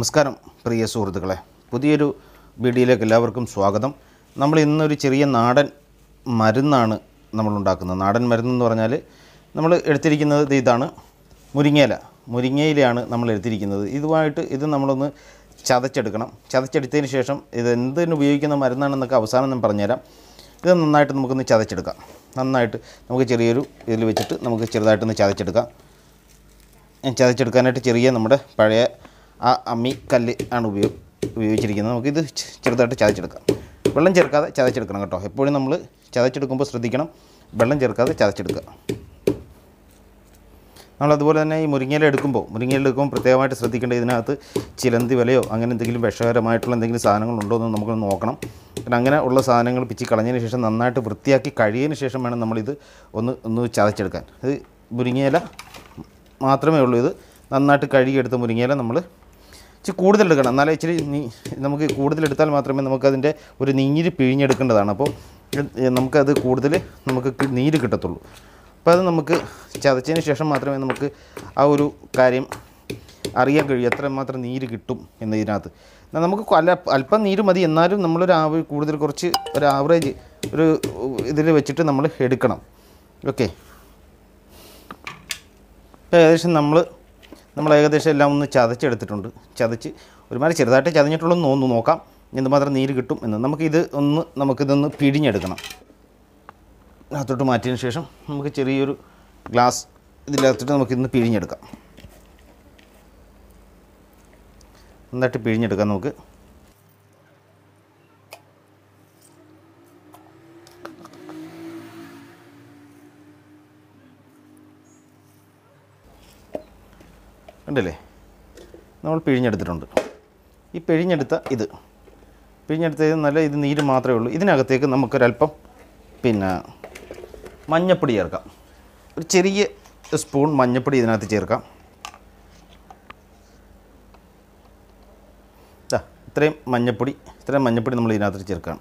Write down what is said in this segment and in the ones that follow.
നമസ്കാരം പ്രിയ സുഹൃത്തുക്കളെ പുതിയൊരു വീഡിയോയിലേക്ക് എല്ലാവർക്കും സ്വാഗതം നമ്മൾ ഇന്നൊരു ചെറിയ നാടൻ മരുന്നാണ് നമ്മൾ ഉണ്ടാക്കുന്നത് നാടൻ മരുന്നെന്ന് പറഞ്ഞാൽ നമ്മൾ എടുത്തിരിക്കുന്നത് ദേ ഇതാണ് മുരിങ്ങയില മുരിങ്ങയിലയാണ് നമ്മൾ എടുത്തിരിക്കുന്നത് ഇതുമായിട്ട് ഇത് നമ്മളൊന്ന് ചതച്ചെടുക്കണം ചതച്ചെടുത്തതിന് ശേഷം ഇത് എന്തിന് ഉപയോഗിക്കുന്ന മരുന്നാണെന്നൊക്കെ അവസാനം ഞാൻ പറഞ്ഞുതരാം ഇത് നന്നായിട്ട് നമുക്കൊന്ന് ചതച്ചെടുക്കാം നന്നായിട്ട് നമുക്ക് ചെറിയൊരു ഇതിൽ വെച്ചിട്ട് നമുക്ക് ചെറുതായിട്ടൊന്ന് ചതച്ചെടുക്കാം ചതച്ചെടുക്കാനായിട്ട് ചെറിയ നമ്മുടെ പഴയ ആ അമ്മി കല്ല് ആണ് ഉപയോഗ ഉപയോഗിച്ചിരിക്കുന്നത് നമുക്കിത് ചെ- ചെറുതായിട്ട് ചതച്ചെടുക്കാം വെള്ളം ചേർക്കാതെ ചതച്ചെടുക്കണം കേട്ടോ എപ്പോഴും നമ്മൾ ചതച്ചെടുക്കുമ്പോൾ ശ്രദ്ധിക്കണം വെള്ളം ചേർക്കാതെ ചതച്ചെടുക്കുക നമ്മളതുപോലെ തന്നെ ഈ മുരിങ്ങയില എടുക്കുമ്പോൾ മുരിങ്ങയില എടുക്കുമ്പോൾ പ്രത്യേകമായിട്ട് ശ്രദ്ധിക്കേണ്ടത് ഇതിനകത്ത് ചിലന്തി വിലയോ അങ്ങനെ എന്തെങ്കിലും വിഷകരമായിട്ടുള്ള എന്തെങ്കിലും സാധനങ്ങളുണ്ടോ എന്ന് നമുക്ക് നോക്കണം പിന്നെ അങ്ങനെ ഉള്ള സാധനങ്ങൾ പിച്ചി കളഞ്ഞതിന് ശേഷം നന്നായിട്ട് വൃത്തിയാക്കി കഴിയതിന് ശേഷം വേണം നമ്മളിത് ഒന്ന് ഒന്ന് ചതച്ചെടുക്കാൻ ഇത് മുരിങ്ങയില മാത്രമേ ഉള്ളൂ ഇത് നന്നായിട്ട് കഴുകിയെടുത്ത മുരിങ്ങയില നമ്മൾ ഇച്ചിരി കൂടുതൽ എടുക്കണം എന്നാലേ ഇച്ചിരി നീ നമുക്ക് കൂടുതൽ എടുത്താൽ മാത്രമേ നമുക്കതിൻ്റെ ഒരു നീര് പിഴിഞ്ഞെടുക്കേണ്ടതാണ് അപ്പോൾ ഇത് നമുക്കത് കൂടുതൽ നമുക്ക് കി- നീര് കിട്ടത്തുള്ളൂ അപ്പോൾ അത് നമുക്ക് ചതച്ചതിന് ശേഷം മാത്രമേ നമുക്ക് ആ ഒരു കാര്യം അറിയാൻ കഴിയും എത്രമാത്രം നീര് കിട്ടും എന്നതിനകത്ത് എന്നാൽ നമുക്ക് അല്ല അല്പം നീര് മതി എന്നാലും നമ്മളൊരു ആവ കൂടുതൽ കുറച്ച് ഒരു ആവറേജ് ഒരു ഇതിൽ വെച്ചിട്ട് നമ്മൾ എടുക്കണം ഓക്കെ ഇപ്പോൾ ഏകദേശം നമ്മൾ നമ്മൾ ഏകദേശം എല്ലാം ഒന്ന് ചതച്ചെടുത്തിട്ടുണ്ട് ചതച്ച് ഒരുമാതിരി ചെറുതായിട്ട് ചതഞ്ഞിട്ടുള്ളൂ ഒന്ന് നോക്കാം എന്തുമാത്രം നീര് കിട്ടും എന്ന് നമുക്കിത് ഒന്ന് നമുക്കിതൊന്ന് പിഴിഞ്ഞെടുക്കണം അതിനകത്തോട്ട് മാറ്റിയതിന് ശേഷം നമുക്ക് ചെറിയൊരു ഗ്ലാസ് ഇതിനകത്തോട്ട് നമുക്കിന്ന് പിഴിഞ്ഞെടുക്കാം നന്നായിട്ട് പിഴിഞ്ഞെടുക്കാം നമുക്ക് കണ്ടില്ലേ നമ്മൾ പിഴിഞ്ഞെടുത്തിട്ടുണ്ട് ഈ പിഴിഞ്ഞെടുത്ത ഇത് പിഴിഞ്ഞെടുത്തത് നല്ല ഇത് നീര് മാത്രമേ ഉള്ളൂ ഇതിനകത്തേക്ക് നമുക്കൊരല്പം പിന്നെ മഞ്ഞപ്പൊടി ചേർക്കാം ഒരു ചെറിയ സ്പൂൺ മഞ്ഞപ്പൊടി ഇതിനകത്ത് ചേർക്കാം ദാ ഇത്രയും മഞ്ഞപ്പൊടി ഇത്രയും മഞ്ഞപ്പൊടി നമ്മൾ ഇതിനകത്ത് ചേർക്കാം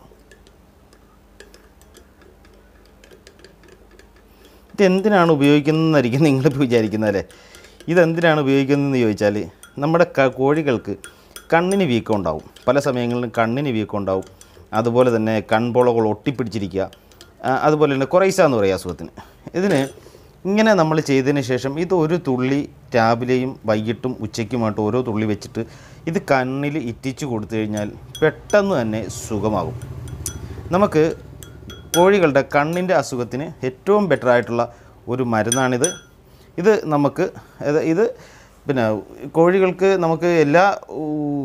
ഇതെന്തിനാണ് ഉപയോഗിക്കുന്നതെന്നായിരിക്കും നിങ്ങളിപ്പോൾ വിചാരിക്കുന്നത് അല്ലേ ഇതെന്തിനാണ് ഉപയോഗിക്കുന്നതെന്ന് ചോദിച്ചാൽ നമ്മുടെ ക കോഴികൾക്ക് കണ്ണിന് വീക്കം ഉണ്ടാവും പല സമയങ്ങളിലും കണ്ണിന് വീക്കം ഉണ്ടാവും അതുപോലെ തന്നെ കൺപോളകൾ ഒട്ടിപ്പിടിച്ചിരിക്കുക ആ, അതുപോലെ തന്നെ കൊറൈസ എന്ന് പറയുക അസുഖത്തിന് ഇതിന് ഇങ്ങനെ നമ്മൾ ചെയ്തതിന് ശേഷം ഇത് ഒരു തുള്ളി രാവിലെയും വൈകിട്ടും ഉച്ചയ്ക്കുമായിട്ട് ഓരോ തുള്ളി വെച്ചിട്ട് ഇത് കണ്ണിൽ ഇറ്റിച്ചു കൊടുത്തു കഴിഞ്ഞാൽ പെട്ടെന്ന് തന്നെ സുഖമാകും നമുക്ക് കോഴികളുടെ കണ്ണിൻ്റെ അസുഖത്തിന് ഏറ്റവും ബെറ്റർ ആയിട്ടുള്ള ഒരു മരുന്നാണിത് ഇത് നമുക്ക് ഇത് ഇത് പിന്നെ കോഴികൾക്ക് നമുക്ക് എല്ലാ ഊ,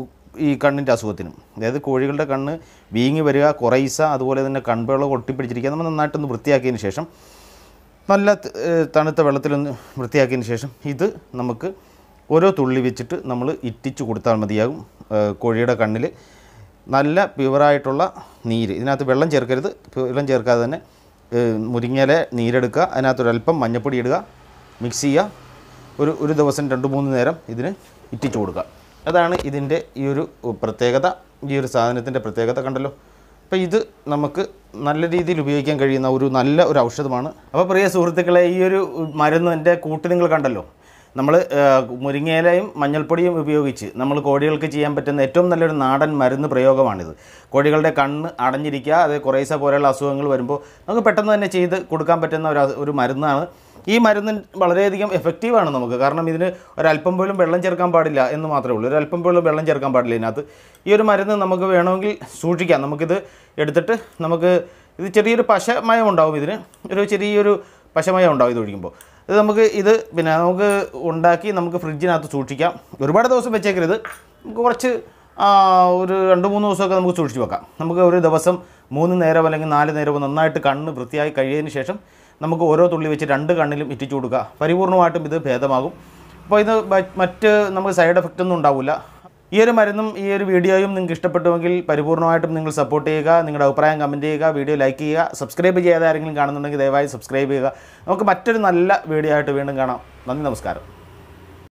ഈ കണ്ണിൻ്റെ അസുഖത്തിനും അതായത് കോഴികളുടെ കണ്ണ് വീങ്ങി വരിക കുറൈസ അതുപോലെ തന്നെ കൺപുകളോ ഒട്ടിപ്പിടിച്ചിരിക്കുക നമ്മൾ നന്നായിട്ടൊന്ന് വൃത്തിയാക്കിയതിന് ശേഷം നല്ല ത- ഏഹ് തണുത്ത വെള്ളത്തിലൊന്ന് വൃത്തിയാക്കിയതിന് ശേഷം ഇത് നമുക്ക് ഓരോ തുള്ളി വെച്ചിട്ട് നമ്മൾ ഇറ്റിച്ച് കൊടുത്താൽ മതിയാകും ഏഹ് കോഴിയുടെ കണ്ണിൽ നല്ല പ്യുവറായിട്ടുള്ള നീര് ഇതിനകത്ത് വെള്ളം ചേർക്കരുത് ഇപ്പൊ വെള്ളം ചേർക്കാതെ തന്നെ ഏഹ് മുരിങ്ങയില നീരെടുക്കുക അതിനകത്തൊരല്പം മഞ്ഞപ്പൊടി ഇടുക മിക്സ് ചെയ്യുക ഒരു ഒരു ദിവസം രണ്ട് മൂന്ന് നേരം ഇതിന് ഇറ്റിച്ച് കൊടുക്കുക അതാണ് ഇതിൻ്റെ ഈ ഒരു പ്രത്യേകത ഈ ഒരു സാധനത്തിൻ്റെ പ്രത്യേകത കണ്ടല്ലോ അപ്പോൾ ഇത് നമുക്ക് നല്ല രീതിയിൽ ഉപയോഗിക്കാൻ കഴിയുന്ന ഒരു നല്ല ഒരു ഔഷധമാണ് അപ്പോൾ പ്രിയ സുഹൃത്തുക്കളെ ഈ ഒരു മരുന്നിൻ്റെ കൂട്ട് നിങ്ങൾ കണ്ടല്ലോ നമ്മൾ മുരിങ്ങയിലയും മഞ്ഞൾപ്പൊടിയും ഉപയോഗിച്ച് നമ്മൾ കോഴികൾക്ക് ചെയ്യാൻ പറ്റുന്ന ഏറ്റവും നല്ലൊരു നാടൻ മരുന്ന് പ്രയോഗമാണിത് കോഴികളുടെ കണ്ണ് അടഞ്ഞിരിക്കുക അത് കുറേശ്ശെ പോലെയുള്ള അസുഖങ്ങൾ വരുമ്പോൾ നമുക്ക് പെട്ടെന്ന് തന്നെ ചെയ്ത് കൊടുക്കാൻ പറ്റുന്ന ഒരു അ- ഒരു മരുന്നാണ് ഈ മരുന്ന് വളരെയധികം എഫക്റ്റീവാണ് നമുക്ക് കാരണം ഇതിന് ഒരല്പം പോലും വെള്ളം ചേർക്കാൻ പാടില്ല എന്ന് മാത്രമേ ഉള്ളൂ ഒരല്പം പോലും വെള്ളം ചേർക്കാൻ പാടില്ല ഇതിനകത്ത് ഈ ഒരു മരുന്ന് നമുക്ക് വേണമെങ്കിൽ സൂക്ഷിക്കാം നമുക്കിത് എടുത്തിട്ട് നമുക്ക് ഇത് ചെറിയൊരു പശമയം ഉണ്ടാവും ഇതിന് ഒരു ചെറിയൊരു പശമയം ഉണ്ടാവും ഇത് ഒഴിക്കുമ്പോൾ ഇത് നമുക്ക് ഇത് പിന്നെ നമുക്ക് ഉണ്ടാക്കി നമുക്ക് ഫ്രിഡ്ജിനകത്ത് സൂക്ഷിക്കാം ഒരുപാട് ദിവസം വെച്ചേക്കരുത് നമുക്ക് കുറച്ച് ആ, ഒരു രണ്ട് മൂന്ന് ദിവസമൊക്കെ നമുക്ക് സൂക്ഷിച്ച് വെക്കാം നമുക്ക് ഒരു ദിവസം മൂന്ന് നേരം അല്ലെങ്കിൽ നാല് നേരമോ നന്നായിട്ട് കണ്ണ് വൃത്തിയായി കഴിയതിന് ശേഷം നമുക്ക് ഓരോ തുള്ളി വെച്ച് രണ്ട് കണ്ണിലും ഇറ്റിച്ചു കൊടുക്കുക പരിപൂർണമായിട്ടും ഇത് ഭേദമാകും അപ്പോൾ ഇത് മ- മറ്റ് നമുക്ക് സൈഡ് എഫക്റ്റ് ഒന്നും ഉണ്ടാവില്ല ഈ ഒരു മരുന്നും ഈ ഒരു വീഡിയോയും നിങ്ങൾക്ക് ഇഷ്ടപ്പെട്ടുവെങ്കിൽ പരിപൂർണമായിട്ടും നിങ്ങൾ സപ്പോർട്ട് ചെയ്യുക നിങ്ങളുടെ അഭിപ്രായം കമൻറ്റ് ചെയ്യുക വീഡിയോ ലൈക്ക് ചെയ്യുക സബ്സ്ക്രൈബ് ചെയ്യാതെ ആരെങ്കിലും കാണുന്നുണ്ടെങ്കിൽ ദയവായി സബ്സ്ക്രൈബ് ചെയ്യുക നമുക്ക് മറ്റൊരു നല്ല വീഡിയോ ആയിട്ട് വീണ്ടും കാണാം നന്ദി നമസ്കാരം